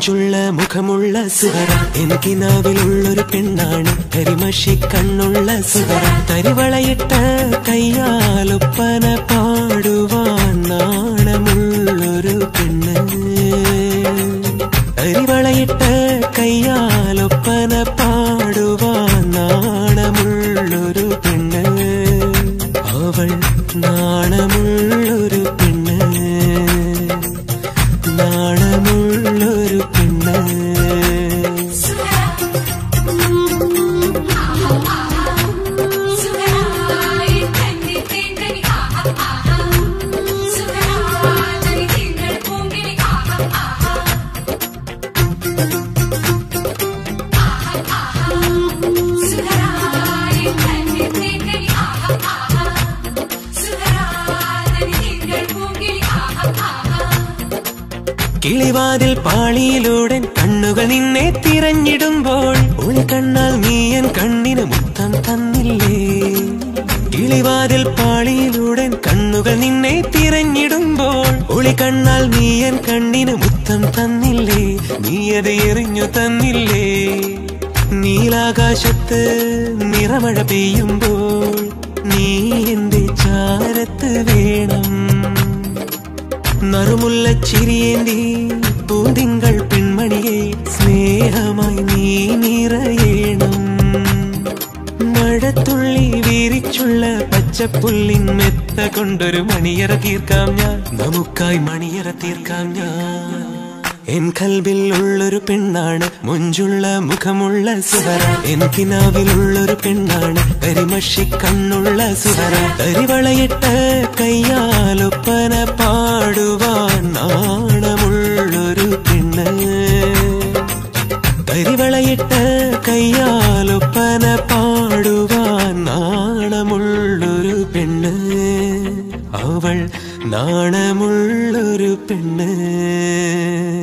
മുഞ്ചുള്ള മുഖമുള്ള സുഹറ എനിക്കിനാവിലുള്ളൊരു പെണ്ണാണ് കരിമഷി കണ്ണുള്ള സുഹറ തരിവളയിട്ട കയ്യാലൊപ്പന പാടുവാൻ നാണമുള്ളൊരു പെണ്ണ് തരിവളയിട്ട കയ്യാലൊപ്പന പാടുവാൻ നാണമുള്ളൊരു പെണ്ണ് അവൾ നാണമുള്ളൊരു പെണ്ണ് നാണമുള്ളൊരു പെണ്ണ് കിളിവാതിൽ പാളിയിലൂടെ കണ്ണുകൾ നിന്നെ തിരഞ്ഞിടുമ്പോൾ ഒളി കണ്ണാൽ നീയൻ കണ്ണിന് മുത്തം തന്നില്ലേ കിളിവാതിൽ പാളിയിലൂടെ കണ്ണുകൾ നിന്നെ തിരഞ്ഞിടുമ്പോൾ ഒളി കണ്ണാൽ നീയൻ കണ്ണിന് മുത്തം തന്നില്ലേ നീ അത് എറിഞ്ഞു തന്നില്ലേ നീലാകാശത്ത് നിറമഴ പെയ്യുമ്പോൾ നീ എന്റെ ചാരത്ത് വേണം നറുമുല്ല ചിരിയേന്തി പൂതിങ്കൾ പെൺമണിയെ സ്നേഹമായി നീ നിറയേണം മഴത്തുള്ളി വീരിച്ചുള്ള പച്ചപ്പുല്ലിൻ മെത്ത കൊണ്ടൊരു മണിയറ തീർക്കാം ഞാൻ നമുക്കായി മണിയറ തീർക്കാം ഞാൻ എൻ കൽബിൽ ഉള്ളൊരു പെണ്ണാണ് മുഞ്ചുള്ള മുഖമുള്ള സുഹറ എൻ കിനാവിലുള്ളൊരു പെണ്ണാണ് കരിമഷി കണ്ണുള്ള സുഹറ കരിവളയിട്ട കയ്യാലൊപ്പന പാടുവാൻ നാണമുള്ളൊരു പെണ്ണ് കരിവളയിട്ട കയ്യാലൊപ്പന പാടുവാൻ നാണമുള്ളൊരു പെണ്ണ് അവൾ നാണമുള്ളൊരു പെണ്ണ്